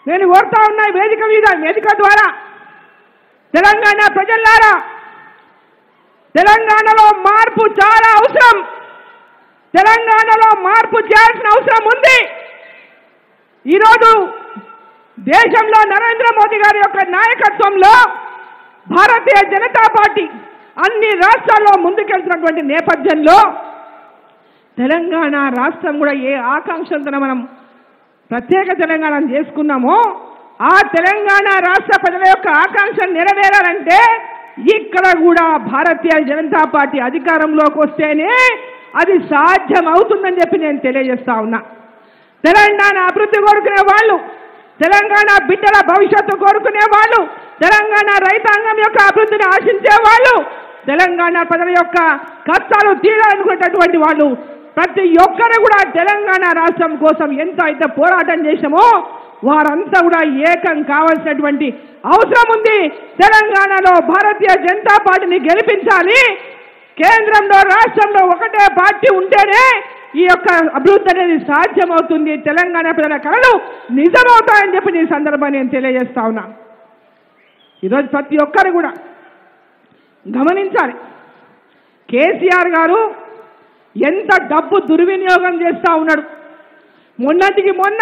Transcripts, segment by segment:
నేను కోరుతా ఉన్నా ఈ వేదిక మీద వేదిక ద్వారా తెలంగాణ ప్రజల్లారా తెలంగాణలో మార్పు చాలా అవసరం తెలంగాణలో మార్పు చేయాల్సిన అవసరం ఉంది ఈరోజు దేశంలో నరేంద్ర మోదీ గారి యొక్క నాయకత్వంలో భారతీయ జనతా పార్టీ అన్ని రాష్ట్రాల్లో ముందుకెళ్తున్నటువంటి నేపథ్యంలో తెలంగాణ రాష్ట్రం కూడా ఏ ఆకాంక్షలతో మనం ప్రత్యేక తెలంగాణ చేసుకున్నామో ఆ తెలంగాణ రాష్ట్ర ప్రజల యొక్క ఆకాంక్ష నెరవేరాలంటే ఇక్కడ కూడా భారతీయ జనతా పార్టీ అధికారంలోకి వస్తేనే అది సాధ్యం అవుతుందని చెప్పి నేను తెలియజేస్తా ఉన్నా తెలంగాణ అభివృద్ధి కోరుకునే వాళ్ళు తెలంగాణ బిడ్డల భవిష్యత్తు కోరుకునే వాళ్ళు తెలంగాణ రైతాంగం యొక్క అభివృద్ధిని ఆశించే వాళ్ళు తెలంగాణ ప్రజల యొక్క కష్టాలు తీరాలనుకునేటటువంటి వాళ్ళు ప్రతి ఒక్కరు కూడా తెలంగాణ రాష్ట్రం కోసం ఎంత అయితే పోరాటం చేశామో వారంతా కూడా ఏకం కావాల్సినటువంటి అవసరం ఉంది తెలంగాణలో భారతీయ జనతా పార్టీని గెలిపించాలి కేంద్రంలో రాష్ట్రంలో ఒకటే పార్టీ ఉంటేనే ఈ యొక్క అభివృద్ధి అనేది సాధ్యమవుతుంది తెలంగాణ ప్రజల కళలు నిజమవుతాయని చెప్పి ఈ సందర్భాన్ని నేను తెలియజేస్తా ఉన్నా ఈరోజు ప్రతి ఒక్కరు కూడా గమనించాలి కేసీఆర్ గారు ఎంత డబ్బు దుర్వినియోగం చేస్తా ఉన్నాడు మొన్నటికి మొన్న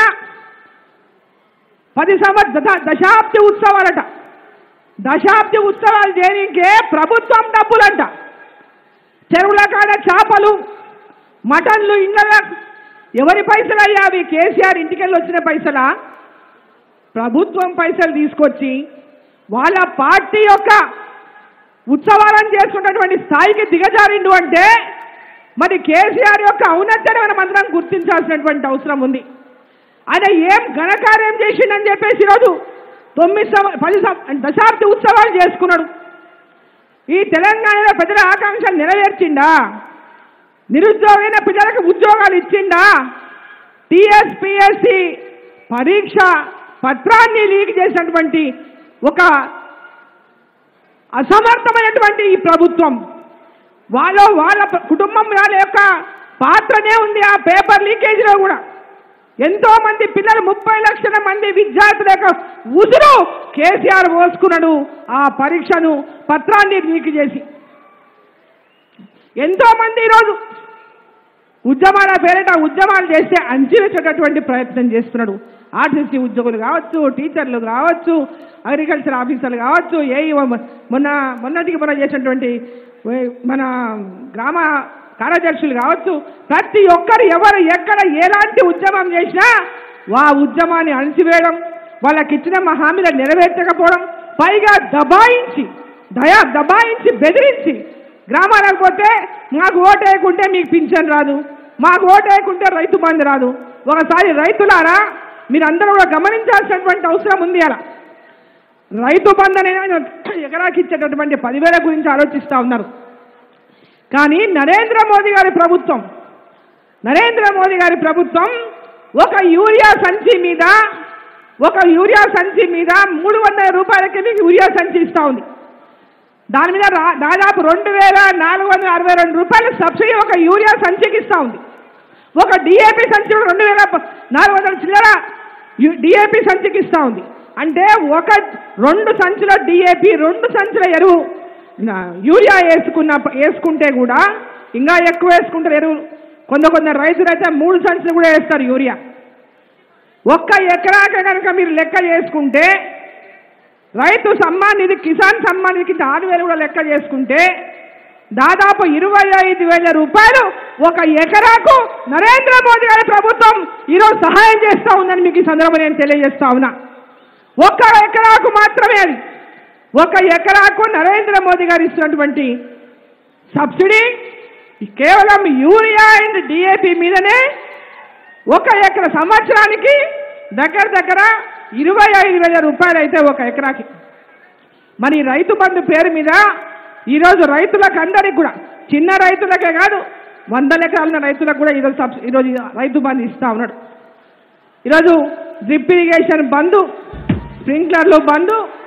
పది సంవత్సర దశాబ్ది ఉత్సవాలట దశాబ్ది ఉత్సవాలు చేయడానికే ప్రభుత్వం డబ్బులంట చెరువుల కాడ చేపలు మటన్లు ఇళ్ళ ఎవరి పైసలు అయ్యా అవి కేసీఆర్ ఇంటికెళ్ళి వచ్చిన పైసలా ప్రభుత్వం పైసలు తీసుకొచ్చి వాళ్ళ పార్టీ యొక్క ఉత్సవాలను చేసుకున్నటువంటి స్థాయికి దిగజారిండు అంటే మరి కేసీఆర్ యొక్క ఔన్నత్యాన్ని మనం అందరం గుర్తించాల్సినటువంటి అవసరం ఉంది ఆయన ఏం ఘనకార్యం చేసిండని చెప్పేసి ఈరోజు తొమ్మిది సంవ పది సం- దశాబ్ది ఉత్సవాలు చేసుకున్నాడు ఈ తెలంగాణలో ప్రజల ఆకాంక్షలు నెరవేర్చిండా నిరుద్యోగైన ప్రజలకు ఉద్యోగాలు ఇచ్చిండా టిఎస్పిఎస్సి పరీక్ష పత్రాన్ని లీక్ చేసినటువంటి ఒక అసమర్థమైనటువంటి ఈ ప్రభుత్వం వాళ్ళ వాళ్ళ ప- కుటుంబం వాళ్ళ యొక్క పాత్రనే ఉంది ఆ పేపర్ లీకేజీలో కూడా ఎంతో మంది పిల్లలు ముప్పై లక్షల మంది విద్యార్థుల యొక్క ఉసురు కేసీఆర్ పోసుకున్నాడు ఆ పరీక్షను పత్రాన్ని లీక్ చేసి ఎంతో మంది ఈరోజు ఉద్యమాల పేరిట ఉద్యమాలు చేస్తే అంచివేసేటటువంటి ప్రయత్నం చేస్తున్నాడు ఆర్టీసీ ఉద్యోగులు కావచ్చు టీచర్లు కావచ్చు అగ్రికల్చర్ ఆఫీసర్లు కావచ్చు ఏ మొన్న మొన్నటికి మొన్న చేసినటువంటి ఏ- మన గ్రామ కార్యదర్శులు కావచ్చు ప్రతి ఒక్కరు ఎవరు ఎక్కడ ఎలాంటి ఉద్యమం చేసినా ఆ ఉద్యమాన్ని అణిచివేయడం వాళ్ళకి ఇచ్చిన మా హామీలు నెరవేర్చకపోవడం పైగా దబాయించి దయా దబాయించి బెదిరించి గ్రామాలకు పోతే మాకు ఓటు వేయకుంటే మీకు పింఛన్ రాదు మాకు ఓటు వేయకుంటే రైతు బంధు రాదు ఒకసారి రైతులారా మీరందరూ కూడా గమనించాల్సినటువంటి అవసరం ఉంది అలా రైతు బంధు అనేది ఎకరాకి ఇచ్చేటటువంటి పదివేల గురించి ఆలోచిస్తూ ఉన్నారు కానీ నరేంద్ర మోదీ గారి ప్రభుత్వం నరేంద్ర మోదీ గారి ప్రభుత్వం ఒక యూరియా సంచి మీద ఒక యూరియా సంచి మీద మూడు వందల రూపాయలకి మీకు యూరియా సంచి ఇస్తూ ఉంది దాని మీద రా- దాదాపు రెండు వేల నాలుగు వందల అరవై రెండు రూపాయల సబ్సిడీ ఒక యూరియా సంచికి ఇస్తూ ఉంది ఒక డిఏపి సంచి కూడా రెండు వేల ప- నాలుగు వందల చిల్లర డిఏపి సంచికి ఇస్తూ ఉంది అంటే ఒక రెండు సంచుల డిఏపి రెండు సంచుల ఎరువు నా- యూరియా వేసుకున్న వేసుకుంటే కూడా ఇంకా ఎక్కువ వేసుకుంటారు ఎరువులు కొందరు కొందరు రైతులు అయితే మూడు సంచులు కూడా వేస్తారు యూరియా ఒక్క ఎకరాక కనుక మీరు లెక్క చేసుకుంటే రైతు సమ్మాన్ నిధి కిసాన్ సమ్మాన్ నిధి కింద ఆరు వేలు కూడా లెక్క చేసుకుంటే దాదాపు ఇరవై ఐదు వేల రూపాయలు ఒక ఎకరాకు నరేంద్ర మోదీ గారి ప్రభుత్వం ఈరోజు సహాయం చేస్తా ఉందని మీకు ఈ సందర్భంగా నేను తెలియజేస్తా ఉన్నా ఒక్క ఎకరాకు మాత్రమే అది ఒక ఎకరాకు నరేంద్ర మోదీ గారు ఇస్తున్నటువంటి సబ్సిడీ కేవలం యూరియా అండ్ డిఏపి మీదనే ఒక ఎకర సంవత్సరానికి దగ్గర దగ్గర ఇరవై ఐదు వేల రూపాయలు అయితే ఒక ఎకరాకి మరి ఈ రైతు బంధు పేరు మీద ఈరోజు రైతులకు అందరికి కూడా చిన్న రైతులకే కాదు వందల ఎకరాల రైతులకు కూడా ఈరోజు సబ్సి ఈరోజు రైతు బంధు ఇస్తా ఉన్నాడు ఈరోజు డ్రిప్ ఇరిగేషన్ బంధు స్ప్రింక్లర్లు బంధు